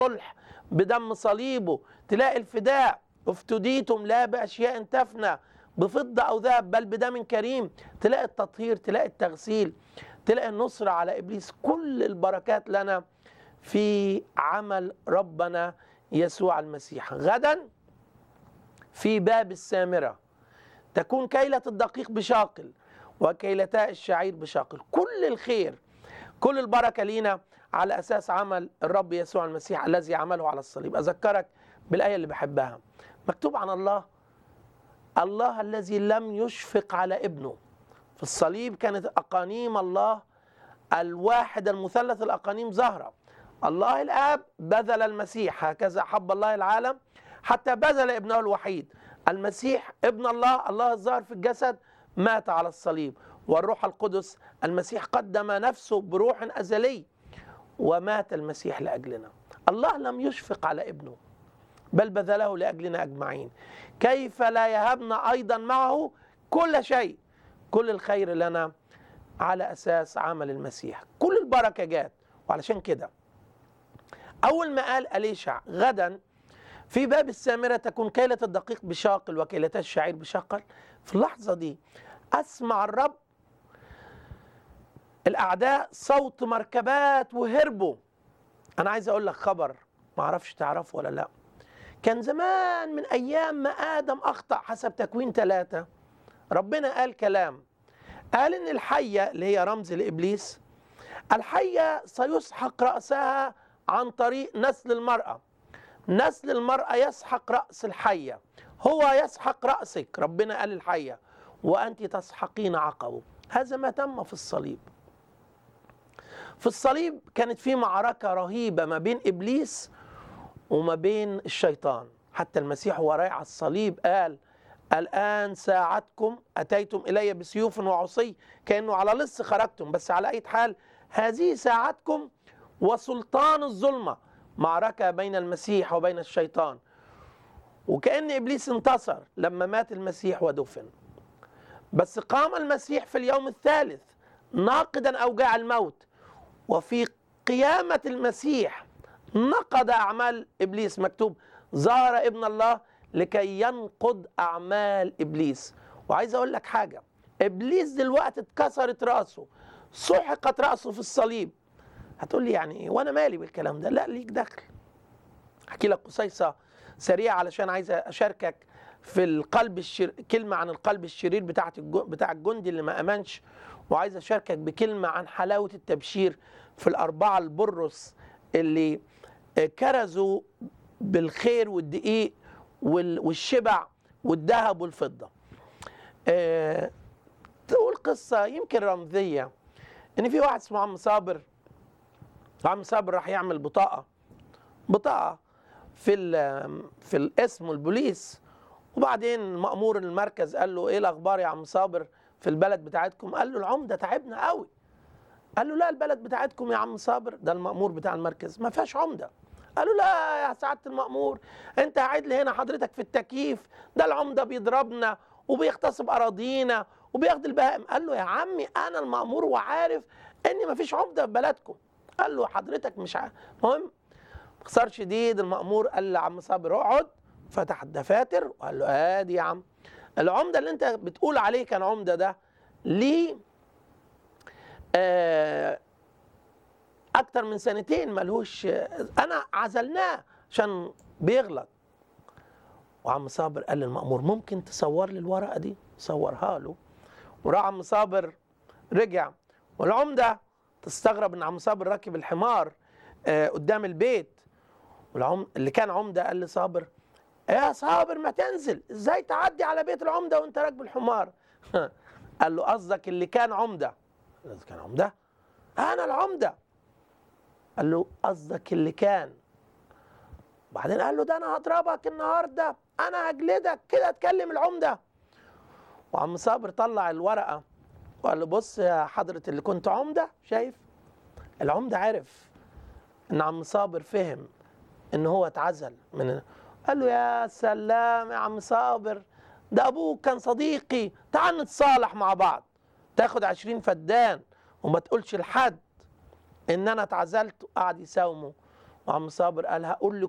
الصلح بدم صليبه تلاقي الفداء افتديتم لا باشياء تفنى بفضه او ذهب بل بدم كريم تلاقي التطهير تلاقي التغسيل تلاقي النصره على ابليس كل البركات لنا في عمل ربنا يسوع المسيح غدا في باب السامره تكون كيله الدقيق بشاقل وكيلتا الشعير بشاقل كل الخير كل البركه لينا على اساس عمل الرب يسوع المسيح الذي عمله على الصليب اذكرك بالايه اللي بحبها مكتوب عن الله الله الذي لم يشفق على ابنه في الصليب كانت اقانيم الله الواحد المثلث الاقانيم ظاهره الله الاب بذل المسيح هكذا حب الله العالم حتى بذل ابنه الوحيد المسيح ابن الله الله الظاهر في الجسد مات على الصليب والروح القدس المسيح قدم نفسه بروح ازلي ومات المسيح لاجلنا الله لم يشفق على ابنه بل بذله لاجلنا اجمعين كيف لا يهبنا ايضا معه كل شيء كل الخير لنا على اساس عمل المسيح كل البركه جات وعلشان كده اول ما قال اليشع غدا في باب السامره تكون كيله الدقيق بشاقل وكيلتا الشعير بشاقل في اللحظه دي اسمع الرب الاعداء صوت مركبات وهربوا انا عايز اقول لك خبر ما اعرفش تعرفه ولا لا كان زمان من ايام ما ادم اخطا حسب تكوين ثلاثة ربنا قال كلام قال ان الحيه اللي هي رمز لابليس الحيه سيسحق راسها عن طريق نسل المراه نسل المراه يسحق راس الحيه هو يسحق راسك ربنا قال الحيه وانت تسحقين عقبه هذا ما تم في الصليب في الصليب كانت في معركه رهيبه ما بين ابليس وما بين الشيطان حتى المسيح وهو رايح على الصليب قال الآن ساعتكم أتيتم إلي بسيوف وعصي كأنه على لص خرجتم بس على أي حال هذه ساعتكم وسلطان الظلمة معركة بين المسيح وبين الشيطان وكأن إبليس انتصر لما مات المسيح ودفن بس قام المسيح في اليوم الثالث ناقدا أوجاع الموت وفي قيامة المسيح نقض أعمال إبليس مكتوب ظهر ابن الله لكي ينقض أعمال إبليس وعايز أقول لك حاجة إبليس دلوقتي اتكسرت رأسه سحقت رأسه في الصليب هتقول لي يعني إيه وأنا مالي بالكلام ده لا ليك دخل أحكي لك قصيصة سريعة علشان عايز أشاركك في القلب الشر... كلمة عن القلب الشرير بتاعت الج... بتاع الجندي اللي ما أمنش وعايز أشاركك بكلمة عن حلاوة التبشير في الأربعة البرص اللي كرزوا بالخير والدقيق والشبع والذهب والفضة أه تقول قصة يمكن رمزية إن في واحد اسمه عم صابر عم صابر راح يعمل بطاقة بطاقة في في الاسم والبوليس وبعدين مأمور المركز قال له ايه الاخبار يا عم صابر في البلد بتاعتكم قال له العمده تعبنا قوي قال له لا البلد بتاعتكم يا عم صابر ده المأمور بتاع المركز ما فيهاش عمده قالوا لا يا سعاده المأمور انت قاعد لي هنا حضرتك في التكييف ده العمده بيضربنا وبيغتصب اراضينا وبياخد البهائم قال له يا عمي انا المأمور وعارف ان ما فيش عمده في بلدكم قال له حضرتك مش عارف المهم باختصار شديد المأمور قال لعم صابر اقعد فتح الدفاتر وقال له ادي يا عم العمده اللي انت بتقول عليه كان عمده ده ليه آه اكتر من سنتين ملهوش انا عزلناه عشان بيغلط وعم صابر قال للمأمور ممكن تصور لي الورقه دي صورها له وراح عم صابر رجع والعمده تستغرب ان عم صابر راكب الحمار آه قدام البيت والعم اللي كان عمده قال لصابر يا صابر ما تنزل ازاي تعدي على بيت العمده وانت راكب الحمار قال له قصدك اللي كان عمده كان عمده انا العمده قال له قصدك اللي كان بعدين قال له ده انا هضربك النهارده انا هجلدك كده اتكلم العمده وعم صابر طلع الورقه وقال له بص يا حضره اللي كنت عمده شايف العمده عرف ان عم صابر فهم ان هو اتعزل من قال له يا سلام يا عم صابر ده ابوك كان صديقي تعال نتصالح مع بعض تاخد عشرين فدان وما تقولش لحد ان انا اتعزلت وقعد يساومه وعم صابر قال هقول